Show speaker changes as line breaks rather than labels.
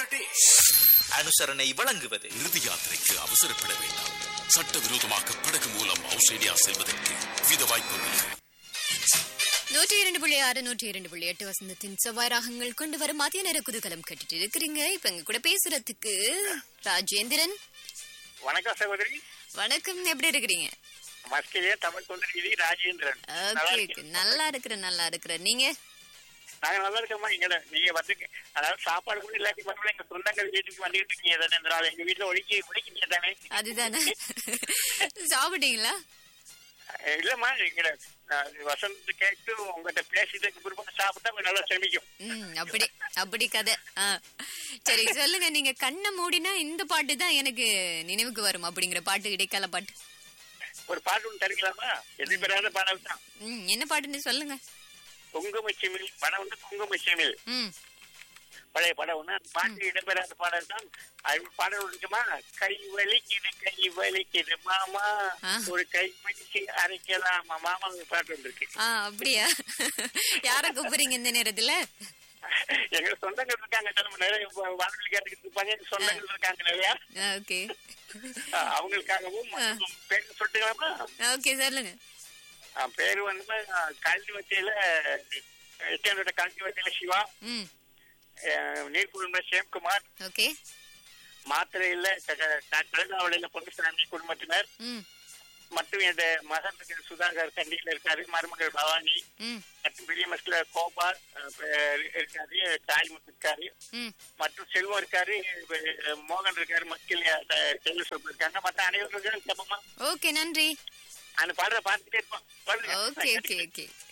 Dash
அனுசரணை வழங்குவது
இறுதி யாத்திரைக்கு அவசரப்பட வேண்டாம் சட்டவிரோதமாக படகு மூலம் ஆஸ்திரேலியா செல்வதற்கு வித வாய்ப்புகள்
நூற்றி இரண்டு புள்ளி ஆறு நூற்றி இரண்டு புள்ளி எட்டு வசந்தத்தின் செவ்வாய் ராகங்கள் கொண்டு வரும் மதிய நேர குதூகலம் கேட்டுட்டு இருக்கிறீங்க இப்ப எங்க கூட பேசுறதுக்கு ராஜேந்திரன்
வணக்கம் சகோதரி
வணக்கம் எப்படி இருக்கிறீங்க
மஸ்கிலே தமிழ் தொண்டர் ராஜேந்திரன் நல்லா
ஓகே
இருக்கேன்.
நல்லா இருக்கிறேன் நல்லா இருக்கிறேன் நீங்க
நாங்க நல்லா இருக்கோமா எங்க நீங்க வந்து அதாவது சாப்பாடு கூட இல்லாட்டி பரவாயில்ல எங்க சொந்தங்கள் வீட்டுக்கு வந்துட்டு இருக்கீங்க தானே இந்த நாள் எங்க வீட்டுல ஒழிக்கி ஒழிக்கீங்க தானே
அதுதானே சாப்பிட்டீங்களா
அஹ் இல்லம்மா எங்க நான் வசந்த் கேட்டு உங்ககிட்ட பேசிட்டு பிற்பாடு சாப்பிட்டா கொஞ்சம் நல்லா செமிக்கும்
ம் அப்படி அப்படி கதை ஆ. சரி சொல்லுங்க நீங்க கண்ணை மூடினா இந்த பாட்டு தான் எனக்கு நினைவுக்கு வரும் அப்படிங்கிற பாட்டு இடைக்கால பாட்டு
ஒரு பாட்டு ஒன்று தருக்கலாமா எதிர்பாராத பாடல் தான்
ம் என்ன பாட்டுன்னு சொல்லுங்க
குங்குமச்சிமில் படம் வந்து குங்குமச்சிமில்
ம்
பழைய படம் ஒண்ணு அந்த பாட்டு இடம்பெறாத பாடல் தான் அது பாடல் இருக்குமா கை வலிக்குது கை வலிக்குது மாமா
ஆ.
ஒரு கை பிடிச்சு அரைக்கலாமா மாமா ஒரு பாட்டு வந்திருக்கு
ஆ அப்படியா யார கூப்பிடுறீங்க இந்த நேரத்துல
எங்க சொந்தங்கள் இருக்காங்க நம்ம நிறைய வானொலி கேட்டுக்கிட்டு இருப்பாங்க எங்க சொந்தங்கள் இருக்காங்க நிறைய
ஓகே
அஹ் அவங்களுக்காகவும் பேர் சொல்லிட்டுக்கலாமா
ஓகே சொல்லுங்க
அஹ் பேரு வந்து அஹ், கல்வி வச்சையில எட்டியானோட கல்வி வச்சையில சிவா
ம்
அஹ், நீர்க்குழுந்த சேம்குமார்
ஓகே
மாத்திரையில கழுதாவளையில பொன்னுசாமி குடும்பத்தினர்
ம்
மற்றும் என் மகன் இருக்கிற சுதாகர் கண்டியில இருக்காரு மருமகள் பவானி
ம்
மற்றும் பெரிய மஸ்ல கோபால் அஹ், இருக்காரு தாய்முத்து இருக்காரு
ம்
மற்றும் செல்வம் இருக்காரு அஹ், மோகன் இருக்காரு மக்கள் செல்வசோப்பு இருக்காங்க மற்ற அனைவரும் கேப்பமா
ஓகே நன்றி
அந்த பாடலை பார்த்துட்டே இருப்போம்
ஓகே ஓகே ஓகே